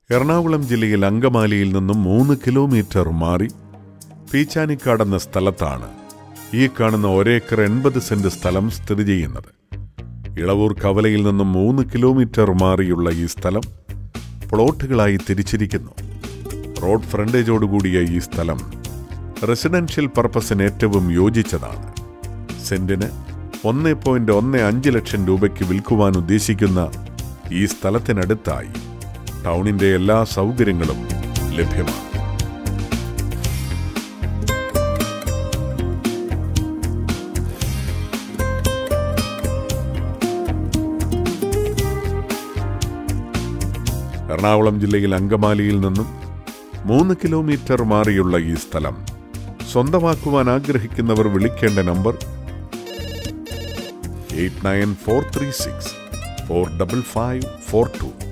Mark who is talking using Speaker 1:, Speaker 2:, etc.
Speaker 1: എറണാകുളം ജില്ലയിൽ അങ്കമാലിയിൽ നിന്നും മൂന്ന് കിലോമീറ്റർ മാറി പീച്ചാനിക്കാട് എന്ന സ്ഥലത്താണ് ഈ കാണുന്ന ഒരേക്കർ എൺപത് സെന്റ് സ്ഥലം സ്ഥിതി ചെയ്യുന്നത് ഇളവൂർ കവലയിൽ നിന്നും മൂന്ന് കിലോമീറ്റർ മാറിയുള്ള ഈ സ്ഥലം പ്ലോട്ടുകളായി തിരിച്ചിരിക്കുന്നു റോഡ് ഫ്രണ്ടേജോടുകൂടിയ ഈ സ്ഥലം റെസിഡൻഷ്യൽ പർപ്പസിന് ഏറ്റവും യോജിച്ചതാണ് സെന്റിന് ഒന്ന് പോയിന്റ് ഒന്ന് അഞ്ച് ലക്ഷം രൂപയ്ക്ക് വിൽക്കുവാൻ ഉദ്ദേശിക്കുന്ന ഈ സ്ഥലത്തിനടുത്തായി ടൗണിന്റെ എല്ലാ സൗകര്യങ്ങളും ലഭ്യമാണ് എറണാകുളം ജില്ലയിൽ അങ്കമാലിയിൽ നിന്നും മൂന്ന് കിലോമീറ്റർ മാറിയുള്ള ഈ സ്ഥലം സ്വന്തമാക്കുവാൻ ആഗ്രഹിക്കുന്നവർ വിളിക്കേണ്ട number eight nine four three six four double five four to